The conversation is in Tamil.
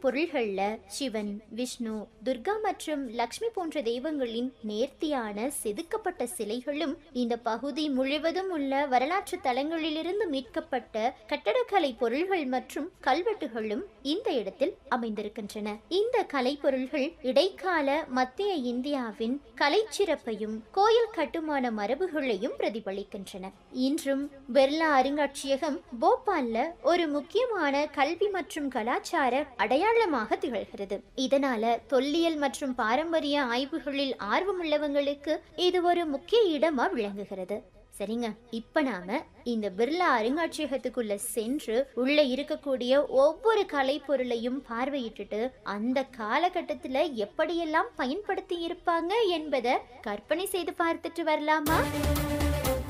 பொருள்கள்ல சிவன் விஷ்ணு துர்கா மற்றும் லக்ஷ்மி போன்ற தெய்வங்களின் நேர்த்தியான செதுக்கப்பட்ட சிலைகளும் இந்த பகுதி முழுவதும் உள்ள வரலாற்று தலங்களிலிருந்து மீட்கப்பட்ட கட்டடக்கலை பொருள்கள் மற்றும் கல்வெட்டுகளும் இந்த இடத்தில் அமைந்திருக்கின்றன இந்த கலைப்பொருள்கள் இடைக்கால மத்திய இந்தியாவின் கலைச்சிறப்பையும் கோயில் கட்டுமான மரபுகளையும் பிரதிபலிக்கின்றன இன்றும் பிர்லா அருங்காட்சியகம் போபால்ல ஒரு முக்கியமான கல்வி மற்றும் கலாச்சார அடையாளமாக திகழ்கிறது இதனால தொல்லியல் மற்றும் பாரம்பரிய ஆய்வுகளில் ஆர்வமுள்ளவங்களுக்கு இது ஒரு முக்கிய இடமா விளங்குகிறது சரிங்க இப்ப நாம இந்த பிர்லா அருங்காட்சியகத்துக்குள்ள சென்று உள்ள இருக்கக்கூடிய ஒவ்வொரு கலைப்பொருளையும் பார்வையிட்டுட்டு அந்த காலகட்டத்துல எப்படியெல்லாம் பயன்படுத்தி இருப்பாங்க என்பதை கற்பனை செய்து பார்த்துட்டு வரலாமா